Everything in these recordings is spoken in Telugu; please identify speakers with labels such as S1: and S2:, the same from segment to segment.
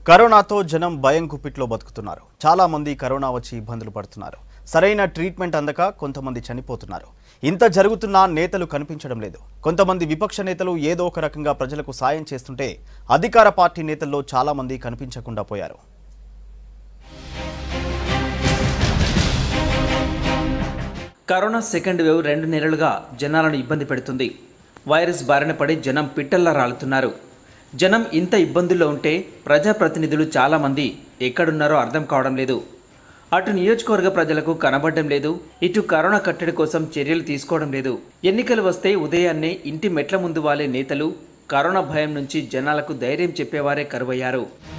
S1: కరోనాతో జనం భయం గుప్పిట్లో బతుకుతున్నారు చాలా మంది కరోనా వచ్చి ఇబ్బందులు పడుతున్నారు సరైన ట్రీట్మెంట్ అందక కొంతమంది చనిపోతున్నారు ఇంత జరుగుతున్నా నేతలు కనిపించడం లేదు కొంతమంది విపక్ష నేతలు ఏదో ఒక రకంగా ప్రజలకు సాయం చేస్తుంటే అధికార పార్టీ నేతల్లో చాలా మంది కనిపించకుండా పోయారు
S2: కరోనా సెకండ్ వేవ్ రెండు నెలలుగా జనాలను ఇబ్బంది పెడుతుంది వైరస్ బారిన పడి జనం పిట్టల్లా రాలుతున్నారు జనం ఇంత ఇబ్బందుల్లో ఉంటే ప్రజాప్రతినిధులు చాలామంది ఎక్కడున్నారో అర్థం కావడం లేదు అటు నియోజకవర్గ ప్రజలకు కనబడడం లేదు ఇటు కరోనా కట్టడి కోసం చర్యలు తీసుకోవడం లేదు ఎన్నికలు వస్తే ఉదయాన్నే ఇంటి మెట్ల ముందు వాలే నేతలు కరోనా భయం నుంచి జనాలకు ధైర్యం చెప్పేవారే కరువయ్యారు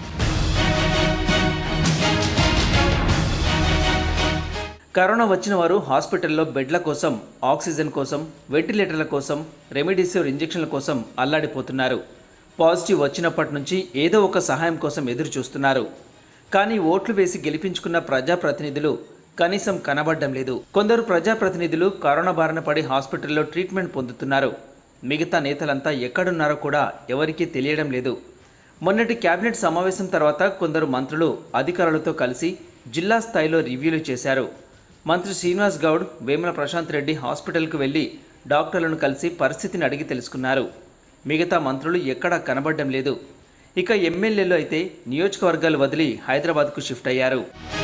S2: కరోనా వచ్చిన వారు హాస్పిటల్లో బెడ్ల కోసం ఆక్సిజన్ కోసం వెంటిలేటర్ల కోసం రెమిడిసివిర్ ఇంజెక్షన్ల కోసం అల్లాడిపోతున్నారు పాజిటివ్ వచ్చినప్పటి నుంచి ఏదో ఒక సహాయం కోసం ఎదురు చూస్తున్నారు కానీ ఓట్లు వేసి గెలిపించుకున్న ప్రజాప్రతినిధులు కనీసం కనబడడం లేదు కొందరు ప్రజాప్రతినిధులు కరోనా బారిన పడి హాస్పిటల్లో ట్రీట్మెంట్ పొందుతున్నారు మిగతా నేతలంతా ఎక్కడున్నారో కూడా ఎవరికీ తెలియడం లేదు మొన్నటి కేబినెట్ సమావేశం తర్వాత కొందరు మంత్రులు అధికారులతో కలిసి జిల్లా స్థాయిలో రివ్యూలు చేశారు మంత్రి శ్రీనివాస్ గౌడ్ వేముల ప్రశాంత్ రెడ్డి హాస్పిటల్కు వెళ్లి డాక్టర్లను కలిసి పరిస్థితిని అడిగి తెలుసుకున్నారు మిగతా మంత్రులు ఎక్కడా కనబడడం లేదు ఇక ఎమ్మెల్యేలు అయితే నియోజకవర్గాలు వదిలి హైదరాబాద్కు షిఫ్ట్ అయ్యారు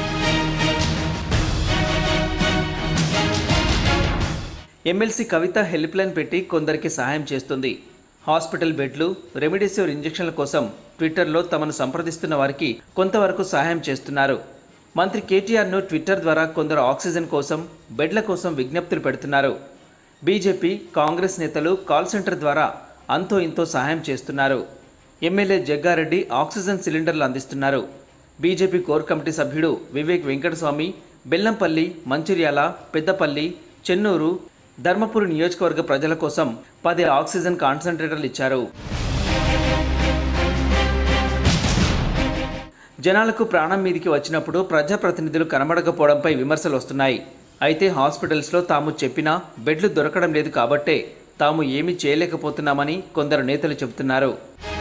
S2: ఎమ్మెల్సీ కవిత హెల్ప్ లైన్ పెట్టి కొందరికి సహాయం చేస్తుంది హాస్పిటల్ బెడ్లు రెమిడిసివిర్ ఇంజెక్షన్ల కోసం ట్విట్టర్లో తమను సంప్రదిస్తున్న వారికి కొంతవరకు సహాయం చేస్తున్నారు మంత్రి కేటీఆర్ను ట్విట్టర్ ద్వారా కొందరు ఆక్సిజన్ కోసం బెడ్ల కోసం విజ్ఞప్తులు పెడుతున్నారు బీజేపీ కాంగ్రెస్ నేతలు కాల్ సెంటర్ ద్వారా అంతో ఇంతో సహాయం చేస్తున్నారు ఎమ్మెల్యే జగ్గారెడ్డి ఆక్సిజన్ సిలిండర్లు అందిస్తున్నారు బీజేపీ కోర్ కమిటీ సభ్యుడు వివేక్ వెంకటస్వామి బెల్లంపల్లి మంచిర్యాల పెద్దపల్లి చెన్నూరు ధర్మపురి నియోజకవర్గ ప్రజల కోసం పది ఆక్సిజన్ కాన్సన్ట్రేటర్లు ఇచ్చారు జనాలకు ప్రాణం మీదికి వచ్చినప్పుడు ప్రజాప్రతినిధులు కనబడకపోవడంపై విమర్శలు వస్తున్నాయి అయితే హాస్పిటల్స్లో తాము చెప్పినా బెడ్లు దొరకడం లేదు కాబట్టే తాము ఏమీ చేయలేకపోతున్నామని కొందరు నేతలు చెబుతున్నారు